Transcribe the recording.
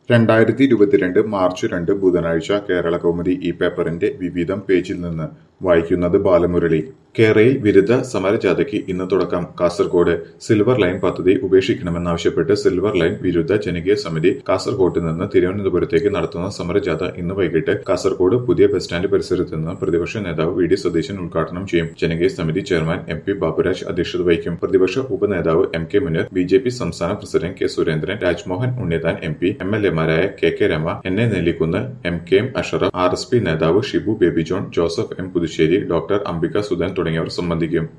രണ്ടായിരത്തി ഇരുപത്തിരണ്ട് മാർച്ച് രണ്ട് ബുധനാഴ്ച കേരളകൗമുദി ഈ പേപ്പറിന്റെ വിവിധം പേജിൽ നിന്ന് വായിക്കുന്നത് ബാലമുരളി കേരയിൽ വിരുദ്ധ സമരജാഥയ്ക്ക് ഇന്ന് തുടക്കം കാസർകോട് സിൽവർ ലൈൻ പദ്ധതി ഉപേക്ഷിക്കണമെന്നാവശ്യപ്പെട്ട് സിൽവർ ലൈൻ വിരുദ്ധ ജനകീയ സമിതി കാസർകോട്ട് നിന്ന് തിരുവനന്തപുരത്തേക്ക് നടത്തുന്ന സമരജാഥ ഇന്ന് വൈകിട്ട് കാസർകോട് പുതിയ ബസ് സ്റ്റാൻഡ് പരിസരത്ത് നിന്ന് പ്രതിപക്ഷ നേതാവ് വി ഡി സതീശൻ ഉദ്ഘാടനം ചെയ്യും ജനകീയ സമിതി ചെയർമാൻ എം പി ബാബുരാജ് അധ്യക്ഷത വഹിക്കും പ്രതിപക്ഷ ഉപനേതാവ് M K Muneer B J P സംസ്ഥാന president K Surendran Rajmohan Unnithan M P M L എമാരായ K K Rama N A Nellikkunnu M K M Ashraf R S P നേതാവ് Shibu Baby John Joseph M Puthussery doctor Ambika Sudhan തുടങ്ങിയവർ സംബന്ധിക്കും